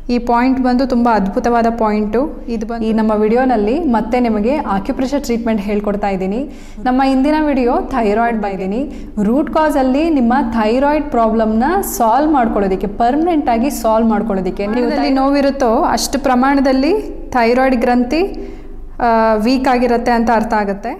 ಈ ಪಾಯಿಂಟ್ ಬಂದು ತುಂಬ ಅದ್ಭುತವಾದ ಪಾಯಿಂಟು ಇದು ಬಂದು ಈ ನಮ್ಮ ವಿಡಿಯೋನಲ್ಲಿ ಮತ್ತೆ ನಿಮಗೆ ಆಕ್ಯುಪ್ರೆಷರ್ ಟ್ರೀಟ್ಮೆಂಟ್ ಹೇಳ್ಕೊಡ್ತಾ ಇದ್ದೀನಿ ನಮ್ಮ ಇಂದಿನ ವಿಡಿಯೋ ಥೈರಾಯ್ಡ್ ಬೈದೀನಿ ರೂಟ್ ಕಾಸಲ್ಲಿ ನಿಮ್ಮ ಥೈರಾಯ್ಡ್ ಪ್ರಾಬ್ಲಮ್ನ ಸಾಲ್ವ್ ಮಾಡ್ಕೊಳ್ಳೋದಕ್ಕೆ ಪರ್ಮನೆಂಟ್ ಆಗಿ ಸಾಲ್ವ್ ಮಾಡ್ಕೊಳ್ಳೋದಕ್ಕೆ ನೀವು ಎಲ್ಲಿ ನೋವಿರುತ್ತೋ ಅಷ್ಟು ಪ್ರಮಾಣದಲ್ಲಿ ಥೈರಾಯ್ಡ್ ಗ್ರಂಥಿ ವೀಕ್ ಆಗಿರುತ್ತೆ ಅಂತ ಅರ್ಥ ಆಗುತ್ತೆ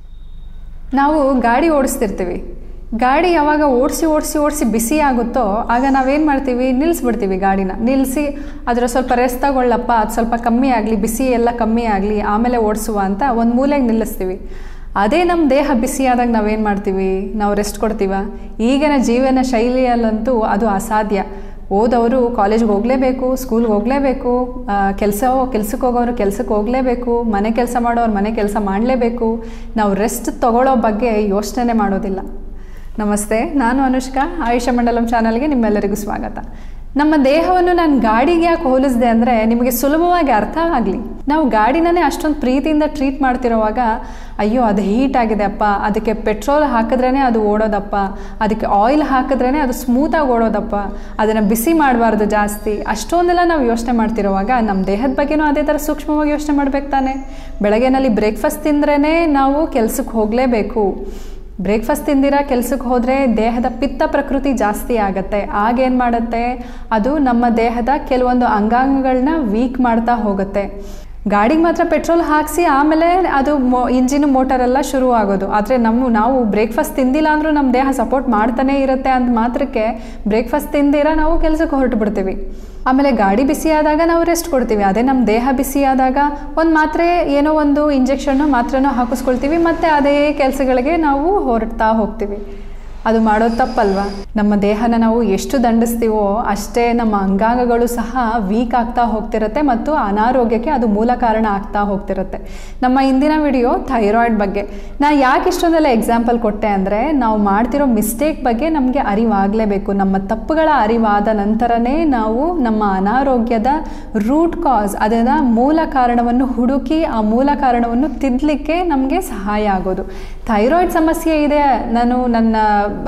ನಾವು ಗಾಡಿ ಓಡಿಸ್ತಿರ್ತೀವಿ ಗಾಡಿ ಯಾವಾಗ ಓಡಿಸಿ ಓಡಿಸಿ ಓಡಿಸಿ ಬಿಸಿ ಆಗುತ್ತೋ ಆಗ ನಾವೇನು ಮಾಡ್ತೀವಿ ನಿಲ್ಲಿಸ್ಬಿಡ್ತೀವಿ ಗಾಡಿನ ನಿಲ್ಲಿಸಿ ಅದರ ಸ್ವಲ್ಪ ರೆಸ್ಟ್ ತಗೊಳ್ಳಪ್ಪ ಅದು ಸ್ವಲ್ಪ ಕಮ್ಮಿ ಆಗಲಿ ಬಿಸಿ ಎಲ್ಲ ಕಮ್ಮಿ ಆಗಲಿ ಆಮೇಲೆ ಓಡಿಸುವ ಅಂತ ಒಂದು ಮೂಲೆಗೆ ನಿಲ್ಲಿಸ್ತೀವಿ ಅದೇ ನಮ್ಮ ದೇಹ ಬಿಸಿ ಆದಾಗ ನಾವೇನು ಮಾಡ್ತೀವಿ ನಾವು ರೆಸ್ಟ್ ಕೊಡ್ತೀವ ಈಗಿನ ಜೀವನ ಶೈಲಿಯಲ್ಲಂತೂ ಅದು ಅಸಾಧ್ಯ ಓದವರು ಕಾಲೇಜ್ಗೆ ಹೋಗಲೇಬೇಕು ಸ್ಕೂಲ್ಗೆ ಹೋಗಲೇಬೇಕು ಕೆಲಸ ಕೆಲ್ಸಕ್ಕೆ ಹೋಗೋರು ಕೆಲ್ಸಕ್ಕೆ ಹೋಗಲೇಬೇಕು ಮನೆ ಕೆಲಸ ಮಾಡೋರು ಮನೆ ಕೆಲಸ ಮಾಡಲೇಬೇಕು ನಾವು ರೆಸ್ಟ್ ತಗೊಳ್ಳೋ ಬಗ್ಗೆ ಯೋಚನೆ ಮಾಡೋದಿಲ್ಲ ನಮಸ್ತೆ ನಾನು ಅನುಷ್ಕಾ ಆಯುಷ ಮಂಡಲಂ ಚಾನಲ್ಗೆ ನಿಮ್ಮೆಲ್ಲರಿಗೂ ಸ್ವಾಗತ ನಮ್ಮ ದೇಹವನ್ನು ನಾನು ಗಾಡಿಗೆ ಯಾಕೆ ಹೋಲಿಸಿದೆ ಅಂದರೆ ನಿಮಗೆ ಸುಲಭವಾಗಿ ಅರ್ಥ ಆಗಲಿ ನಾವು ಗಾಡಿನೇ ಅಷ್ಟೊಂದು ಪ್ರೀತಿಯಿಂದ ಟ್ರೀಟ್ ಮಾಡ್ತಿರೋವಾಗ ಅಯ್ಯೋ ಅದು ಹೀಟ್ ಆಗಿದೆ ಅಪ್ಪ ಅದಕ್ಕೆ ಪೆಟ್ರೋಲ್ ಹಾಕಿದ್ರೇ ಅದು ಓಡೋದಪ್ಪ ಅದಕ್ಕೆ ಆಯಿಲ್ ಹಾಕಿದ್ರೇ ಅದು ಸ್ಮೂತಾಗಿ ಓಡೋದಪ್ಪ ಅದನ್ನು ಬಿಸಿ ಮಾಡಬಾರ್ದು ಜಾಸ್ತಿ ಅಷ್ಟೊಂದೆಲ್ಲ ನಾವು ಯೋಚನೆ ಮಾಡ್ತಿರೋವಾಗ ನಮ್ಮ ದೇಹದ ಬಗ್ಗೆನೂ ಅದೇ ಥರ ಸೂಕ್ಷ್ಮವಾಗಿ ಯೋಚನೆ ಮಾಡ್ಬೇಕು ತಾನೆ ಬೆಳಗ್ಗೆನಲ್ಲಿ ಬ್ರೇಕ್ಫಾಸ್ಟ್ ತಿಂದ್ರೇ ನಾವು ಕೆಲ್ಸಕ್ಕೆ ಹೋಗಲೇಬೇಕು ಬ್ರೇಕ್ಫಾಸ್ಟ್ ತಿಂದಿರ ಕೆಲ್ಸಕ್ಕೆ ಹೋದರೆ ದೇಹದ ಪಿತ್ತ ಪ್ರಕೃತಿ ಜಾಸ್ತಿ ಆಗುತ್ತೆ ಆಗೇನು ಮಾಡುತ್ತೆ ಅದು ನಮ್ಮ ದೇಹದ ಕೆಲವೊಂದು ಅಂಗಾಂಗಗಳನ್ನ ವೀಕ್ ಮಾಡ್ತಾ ಹೋಗುತ್ತೆ ಗಾಡಿಗೆ ಮಾತ್ರ ಪೆಟ್ರೋಲ್ ಹಾಕಿಸಿ ಆಮೇಲೆ ಅದು ಮೋ ಇಂಜಿನ್ ಮೋಟರೆಲ್ಲ ಶುರು ಆಗೋದು ಆದರೆ ನಮ್ಮ ನಾವು ಬ್ರೇಕ್ಫಾಸ್ಟ್ ತಿಂದಿಲ್ಲ ಅಂದರೂ ನಮ್ಮ ದೇಹ ಸಪೋರ್ಟ್ ಮಾಡ್ತಾನೇ ಇರುತ್ತೆ ಅಂತ ಮಾತ್ರಕ್ಕೆ ಬ್ರೇಕ್ಫಾಸ್ಟ್ ತಿಂದಿರ ನಾವು ಕೆಲಸಕ್ಕೆ ಹೊರಟು ಬಿಡ್ತೀವಿ ಆಮೇಲೆ ಗಾಡಿ ಬಿಸಿ ಆದಾಗ ನಾವು ರೆಸ್ಟ್ ಕೊಡ್ತೀವಿ ಅದೇ ನಮ್ಮ ದೇಹ ಬಿಸಿ ಆದಾಗ ಒಂದು ಮಾತ್ರೆ ಏನೋ ಒಂದು ಇಂಜೆಕ್ಷನ್ನು ಮಾತ್ರೆನೋ ಹಾಕಿಸ್ಕೊಳ್ತೀವಿ ಮತ್ತು ಅದೇ ಕೆಲಸಗಳಿಗೆ ನಾವು ಹೊರಡ್ತಾ ಹೋಗ್ತೀವಿ ಅದು ಮಾಡೋದು ತಪ್ಪಲ್ವಾ ನಮ್ಮ ದೇಹನ ನಾವು ಎಷ್ಟು ದಂಡಿಸ್ತೀವೋ ಅಷ್ಟೇ ನಮ್ಮ ಅಂಗಾಂಗಗಳು ಸಹ ವೀಕ್ ಆಗ್ತಾ ಹೋಗ್ತಿರುತ್ತೆ ಮತ್ತು ಅನಾರೋಗ್ಯಕ್ಕೆ ಅದು ಮೂಲ ಕಾರಣ ಆಗ್ತಾ ಹೋಗ್ತಿರುತ್ತೆ ನಮ್ಮ ಇಂದಿನ ವಿಡಿಯೋ ಥೈರಾಯ್ಡ್ ಬಗ್ಗೆ ನಾ ಯಾಕೆ ಇಷ್ಟೊಂದೆಲ್ಲ ಎಕ್ಸಾಂಪಲ್ ಕೊಟ್ಟೆ ಅಂದರೆ ನಾವು ಮಾಡ್ತಿರೋ ಮಿಸ್ಟೇಕ್ ಬಗ್ಗೆ ನಮಗೆ ಅರಿವಾಗಲೇಬೇಕು ನಮ್ಮ ತಪ್ಪುಗಳ ಅರಿವಾದ ನಂತರನೇ ನಾವು ನಮ್ಮ ಅನಾರೋಗ್ಯದ ರೂಟ್ ಕಾಸ್ ಅದರ ಮೂಲ ಕಾರಣವನ್ನು ಹುಡುಕಿ ಆ ಮೂಲ ಕಾರಣವನ್ನು ತಿದ್ದಲಿಕ್ಕೆ ನಮಗೆ ಸಹಾಯ ಆಗೋದು ಥೈರಾಯ್ಡ್ ಸಮಸ್ಯೆ ಇದೆ ನಾನು ನನ್ನ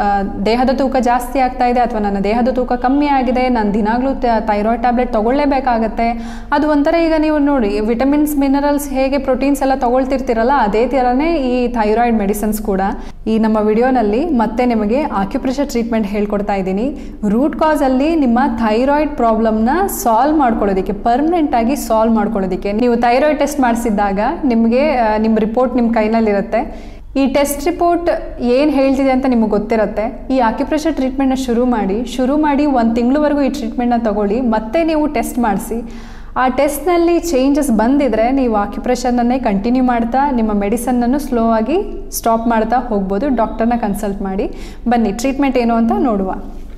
ದೇಹದ ತೂಕ ಜಾಸ್ತಿ ಆಗ್ತಾ ಇದೆ ಅಥವಾ ನನ್ನ ದೇಹದ ತೂಕ ಕಮ್ಮಿ ಆಗಿದೆ ನಾನು ದಿನಾಗಲೂ ಥೈರಾಯ್ಡ್ ಟ್ಯಾಬ್ಲೆಟ್ ತೊಗೊಳ್ಳೇಬೇಕಾಗತ್ತೆ ಅದು ಒಂಥರ ಈಗ ನೀವು ನೋಡಿ ವಿಟಮಿನ್ಸ್ ಮಿನರಲ್ಸ್ ಹೇಗೆ ಪ್ರೋಟೀನ್ಸ್ ಎಲ್ಲ ತೊಗೊಳ್ತಿರ್ತೀರಲ್ಲ ಅದೇ ಥರನೇ ಈ ಥೈರಾಯ್ಡ್ ಮೆಡಿಸಿನ್ಸ್ ಕೂಡ ಈ ನಮ್ಮ ವಿಡಿಯೋನಲ್ಲಿ ಮತ್ತೆ ನಿಮಗೆ ಆಕ್ಯುಪ್ರೆಷರ್ ಟ್ರೀಟ್ಮೆಂಟ್ ಹೇಳ್ಕೊಡ್ತಾ ಇದ್ದೀನಿ ರೂಟ್ ಕಾಸಲ್ಲಿ ನಿಮ್ಮ ಥೈರಾಯ್ಡ್ ಪ್ರಾಬ್ಲಮ್ನ ಸಾಲ್ವ್ ಮಾಡ್ಕೊಳ್ಳೋದಕ್ಕೆ ಪರ್ಮನೆಂಟ್ ಆಗಿ ಸಾಲ್ವ್ ಮಾಡ್ಕೊಳ್ಳೋದಕ್ಕೆ ನೀವು ಥೈರಾಯ್ಡ್ ಟೆಸ್ಟ್ ಮಾಡಿಸಿದಾಗ ನಿಮಗೆ ನಿಮ್ಮ ರಿಪೋರ್ಟ್ ನಿಮ್ಮ ಕೈನಲ್ಲಿರುತ್ತೆ ಈ ಟೆಸ್ಟ್ ರಿಪೋರ್ಟ್ ಏನು ಹೇಳ್ತಿದೆ ಅಂತ ನಿಮಗೆ ಗೊತ್ತಿರುತ್ತೆ ಈ ಆಕ್ಯುಪ್ರೆಷರ್ ಟ್ರೀಟ್ಮೆಂಟ್ನ ಶುರು ಮಾಡಿ ಶುರು ಮಾಡಿ ಒಂದು ತಿಂಗಳವರೆಗೂ ಈ ಟ್ರೀಟ್ಮೆಂಟ್ನ ತಗೊಳ್ಳಿ ಮತ್ತೆ ನೀವು ಟೆಸ್ಟ್ ಮಾಡಿಸಿ ಆ ಟೆಸ್ಟ್ನಲ್ಲಿ ಚೇಂಜಸ್ ಬಂದಿದ್ರೆ ನೀವು ಆಕ್ಯುಪ್ರೆಷನ್ನನ್ನೇ ಕಂಟಿನ್ಯೂ ಮಾಡ್ತಾ ನಿಮ್ಮ ಮೆಡಿಸನ್ನನ್ನು ಸ್ಲೋ ಆಗಿ ಸ್ಟಾಪ್ ಮಾಡ್ತಾ ಹೋಗ್ಬೋದು ಡಾಕ್ಟರ್ನ ಕನ್ಸಲ್ಟ್ ಮಾಡಿ ಬನ್ನಿ ಟ್ರೀಟ್ಮೆಂಟ್ ಏನು ಅಂತ ನೋಡುವ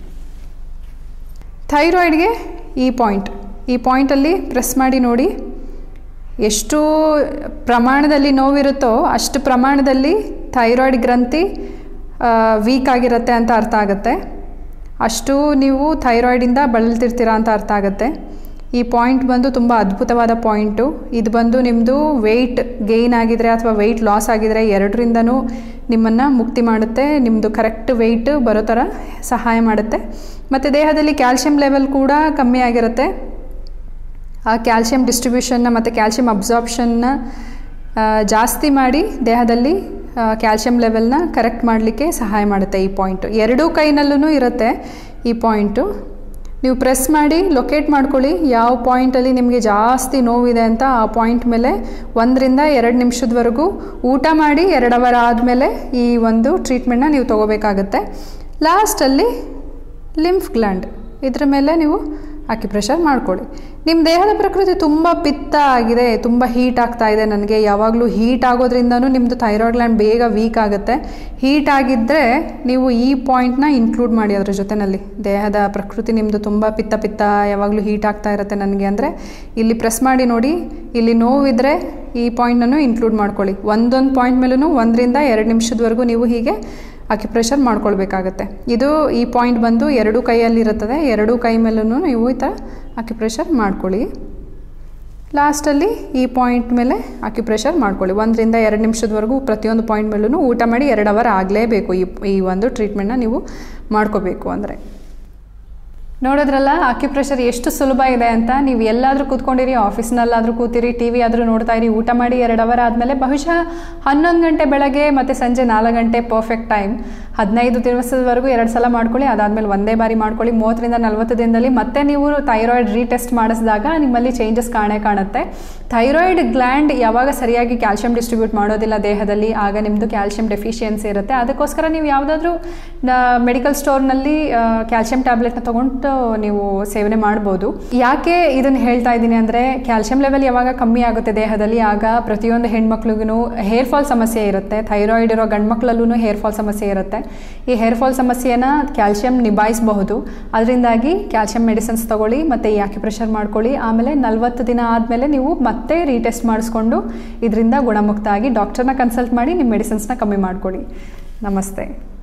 ಥೈರಾಯ್ಡ್ಗೆ ಈ ಪಾಯಿಂಟ್ ಈ ಪಾಯಿಂಟಲ್ಲಿ ಪ್ರೆಸ್ ಮಾಡಿ ನೋಡಿ ಎಷ್ಟು ಪ್ರಮಾಣದಲ್ಲಿ ನೋವಿರುತ್ತೋ ಅಷ್ಟು ಪ್ರಮಾಣದಲ್ಲಿ ಥೈರಾಯ್ಡ್ ಗ್ರಂಥಿ ವೀಕ್ ಆಗಿರುತ್ತೆ ಅಂತ ಅರ್ಥ ಆಗುತ್ತೆ ಅಷ್ಟು ನೀವು ಥೈರಾಯ್ಡಿಂದ ಬಳಲ್ತಿರ್ತೀರ ಅಂತ ಅರ್ಥ ಆಗುತ್ತೆ ಈ ಪಾಯಿಂಟ್ ಬಂದು ತುಂಬ ಅದ್ಭುತವಾದ ಪಾಯಿಂಟು ಇದು ಬಂದು ನಿಮ್ಮದು ವೆಯ್ಟ್ ಗೇಯ್ನ್ ಆಗಿದರೆ ಅಥವಾ ವೆಯ್ಟ್ ಲಾಸ್ ಆಗಿದರೆ ಎರಡರಿಂದನೂ ನಿಮ್ಮನ್ನು ಮುಕ್ತಿ ಮಾಡುತ್ತೆ ನಿಮ್ಮದು ಕರೆಕ್ಟ್ ವೆಯ್ಟ್ ಬರೋ ಥರ ಸಹಾಯ ಮಾಡುತ್ತೆ ಮತ್ತು ದೇಹದಲ್ಲಿ ಕ್ಯಾಲ್ಶಿಯಂ ಲೆವೆಲ್ ಕೂಡ ಕಮ್ಮಿ ಆಗಿರುತ್ತೆ ಆ ಕ್ಯಾಲ್ಶಿಯಂ ಡಿಸ್ಟ್ರಿಬ್ಯೂಷನ್ನ ಮತ್ತು ಕ್ಯಾಲ್ಶಿಯಂ ಅಬ್ಸಾರ್ಪ್ಷನ್ನ ಜಾಸ್ತಿ ಮಾಡಿ ದೇಹದಲ್ಲಿ ಕ್ಯಾಲ್ಶಿಯಂ ಲೆವೆಲ್ನ ಕರೆಕ್ಟ್ ಮಾಡಲಿಕ್ಕೆ ಸಹಾಯ ಮಾಡುತ್ತೆ ಈ ಪಾಯಿಂಟು ಎರಡೂ ಕೈನಲ್ಲೂ ಇರುತ್ತೆ ಈ ಪಾಯಿಂಟು ನೀವು ಪ್ರೆಸ್ ಮಾಡಿ ಲೊಕೇಟ್ ಮಾಡ್ಕೊಳ್ಳಿ ಯಾವ ಪಾಯಿಂಟಲ್ಲಿ ನಿಮಗೆ ಜಾಸ್ತಿ ನೋವಿದೆ ಅಂತ ಆ ಪಾಯಿಂಟ್ ಮೇಲೆ ಒಂದರಿಂದ ಎರಡು ನಿಮಿಷದವರೆಗೂ ಊಟ ಮಾಡಿ ಎರಡು ಅವರ್ ಆದಮೇಲೆ ಈ ಒಂದು ಟ್ರೀಟ್ಮೆಂಟ್ನ ನೀವು ತೊಗೋಬೇಕಾಗತ್ತೆ ಲಾಸ್ಟಲ್ಲಿ ಲಿಂಫ್ ಗ್ಲ್ಯಾಂಡ್ ಇದ್ರ ಮೇಲೆ ನೀವು ಆಕ್ಯುಪ್ರೆಷರ್ ಮಾಡ್ಕೊಳ್ಳಿ ನಿಮ್ಮ ದೇಹದ ಪ್ರಕೃತಿ ತುಂಬ ಪಿತ್ತ ಆಗಿದೆ ತುಂಬ ಹೀಟ್ ಆಗ್ತಾ ಇದೆ ನನಗೆ ಯಾವಾಗಲೂ ಹೀಟ್ ಆಗೋದ್ರಿಂದನೂ ನಿಮ್ಮದು ಥೈರಾಯ್ಡ್ ಗ್ಲ್ಯಾಂಡ್ ಬೇಗ ವೀಕ್ ಆಗುತ್ತೆ ಹೀಟ್ ಆಗಿದ್ದರೆ ನೀವು ಈ ಪಾಯಿಂಟ್ನ ಇನ್ಕ್ಲೂಡ್ ಮಾಡಿ ಅದ್ರ ಜೊತೆಯಲ್ಲಿ ದೇಹದ ಪ್ರಕೃತಿ ನಿಮ್ಮದು ತುಂಬ ಪಿತ್ತ ಪಿತ್ತ ಯಾವಾಗಲೂ ಹೀಟ್ ಆಗ್ತಾ ಇರುತ್ತೆ ನನಗೆ ಅಂದರೆ ಇಲ್ಲಿ ಪ್ರೆಸ್ ಮಾಡಿ ನೋಡಿ ಇಲ್ಲಿ ನೋವಿದ್ರೆ ಈ ಪಾಯಿಂಟನ್ನು ಇನ್ಕ್ಲೂಡ್ ಮಾಡ್ಕೊಳ್ಳಿ ಒಂದೊಂದು ಪಾಯಿಂಟ್ ಮೇಲೂ ಒಂದರಿಂದ ಎರಡು ನಿಮಿಷದವರೆಗೂ ನೀವು ಹೀಗೆ ಅಕ್ಯುಪ್ರೆಷರ್ ಮಾಡ್ಕೊಳ್ಬೇಕಾಗತ್ತೆ ಇದು ಈ ಪಾಯಿಂಟ್ ಬಂದು ಎರಡೂ ಕೈಯಲ್ಲಿರುತ್ತದೆ ಎರಡೂ ಕೈ ಮೇಲೂ ನೀವು ಈ ಥರ ಅಕ್ಯುಪ್ರೆಷರ್ ಮಾಡ್ಕೊಳ್ಳಿ ಲಾಸ್ಟಲ್ಲಿ ಈ ಪಾಯಿಂಟ್ ಮೇಲೆ ಅಕ್ಯುಪ್ರೆಷರ್ ಮಾಡ್ಕೊಳ್ಳಿ ಒಂದರಿಂದ ಎರಡು ನಿಮಿಷದವರೆಗೂ ಪ್ರತಿಯೊಂದು ಪಾಯಿಂಟ್ ಮೇಲೂ ಊಟ ಮಾಡಿ ಎರಡು ಅವರ್ ಆಗಲೇಬೇಕು ಈ ಈ ಒಂದು ಟ್ರೀಟ್ಮೆಂಟ್ನ ನೀವು ಮಾಡ್ಕೋಬೇಕು ಅಂದರೆ ನೋಡೋದ್ರಲ್ಲ ಆಕ್ಯುಪ್ರೆಷರ್ ಎಷ್ಟು ಸುಲಭ ಇದೆ ಅಂತ ನೀವು ಎಲ್ಲಾದರೂ ಕೂತ್ಕೊಂಡಿರಿ ಆಫೀಸ್ನಲ್ಲಾದರೂ ಕೂತಿರಿ ಟಿ ವಿ ಆದರೂ ನೋಡ್ತಾ ಇರಿ ಊಟ ಮಾಡಿ ಎರಡು ಅವರ್ ಆದಮೇಲೆ ಬಹುಶಃ ಹನ್ನೊಂದು ಗಂಟೆ ಬೆಳಗ್ಗೆ ಮತ್ತು ಸಂಜೆ ನಾಲ್ಕು ಗಂಟೆ ಪರ್ಫೆಕ್ಟ್ ಟೈಮ್ ಹದಿನೈದು ದಿವಸದವರೆಗೂ ಎರಡು ಸಲ ಮಾಡ್ಕೊಳ್ಳಿ ಅದಾದಮೇಲೆ ಒಂದೇ ಬಾರಿ ಮಾಡ್ಕೊಳ್ಳಿ ಮೂವತ್ತರಿಂದ ನಲ್ವತ್ತು ದಿನದಲ್ಲಿ ಮತ್ತೆ ನೀವು ಥೈರಾಯ್ಡ್ ರೀಟೆಸ್ಟ್ ಮಾಡಿಸಿದಾಗ ನಿಮ್ಮಲ್ಲಿ ಚೇಂಜಸ್ ಕಾಣೇ ಕಾಣುತ್ತೆ ಥೈರಾಯ್ಡ್ ಗ್ಲ್ಯಾಂಡ್ ಯಾವಾಗ ಸರಿಯಾಗಿ ಕ್ಯಾಲ್ಶಿಯಂ ಡಿಸ್ಟ್ರಿಬ್ಯೂಟ್ ಮಾಡೋದಿಲ್ಲ ದೇಹದಲ್ಲಿ ಆಗ ನಿಮ್ಮದು ಕ್ಯಾಲ್ಶಿಯಂ ಡೆಫಿಷಿಯನ್ಸಿ ಇರುತ್ತೆ ಅದಕ್ಕೋಸ್ಕರ ನೀವು ಯಾವುದಾದ್ರೂ ಮೆಡಿಕಲ್ ಸ್ಟೋರ್ನಲ್ಲಿ ಕ್ಯಾಲ್ಶಿಯಂ ಟ್ಯಾಬ್ಲೆಟ್ನ ತೊಗೊಂಡು ನೀವು ಸೇವನೆ ಮಾಡ್ಬೋದು ಯಾಕೆ ಇದನ್ನು ಹೇಳ್ತಾ ಇದ್ದೀನಿ ಅಂದರೆ ಕ್ಯಾಲ್ಶಿಯಂ ಲೆವೆಲ್ ಯಾವಾಗ ಕಮ್ಮಿ ಆಗುತ್ತೆ ದೇಹದಲ್ಲಿ ಆಗ ಪ್ರತಿಯೊಂದು ಹೆಣ್ಮಕ್ಳಿಗೂ ಹೇರ್ ಫಾಲ್ ಸಮಸ್ಯೆ ಇರುತ್ತೆ ಥೈರಾಯ್ಡ್ ಇರೋ ಗಂಡ್ಮಕ್ಳಲ್ಲೂ ಹೇರ್ ಫಾಲ್ ಸಮಸ್ಯೆ ಇರುತ್ತೆ ಈ ಹೇರ್ ಫಾಲ್ ಸಮಸ್ಯೆನ ಕ್ಯಾಲ್ಶಿಯಂ ನಿಭಾಯಿಸಬಹುದು ಅದರಿಂದಾಗಿ ಕ್ಯಾಲ್ಶಿಯಂ ಮೆಡಿಸಿನ್ಸ್ ತಗೊಳ್ಳಿ ಮತ್ತು ಈ ಆಕ್ಯುಪ್ರೆಷರ್ ಮಾಡ್ಕೊಳ್ಳಿ ಆಮೇಲೆ ನಲ್ವತ್ತು ದಿನ ಆದಮೇಲೆ ನೀವು ಮತ್ತೆ ರೀಟೆಸ್ಟ್ ಮಾಡಿಸ್ಕೊಂಡು ಇದರಿಂದ ಗುಣಮುಕ್ತ ಆಗಿ ಡಾಕ್ಟರ್ನ ಕನ್ಸಲ್ಟ್ ಮಾಡಿ ನಿಮ್ಮ ಮೆಡಿಸಿನ್ಸ್ನ ಕಮ್ಮಿ ಮಾಡ್ಕೊಳ್ಳಿ ನಮಸ್ತೆ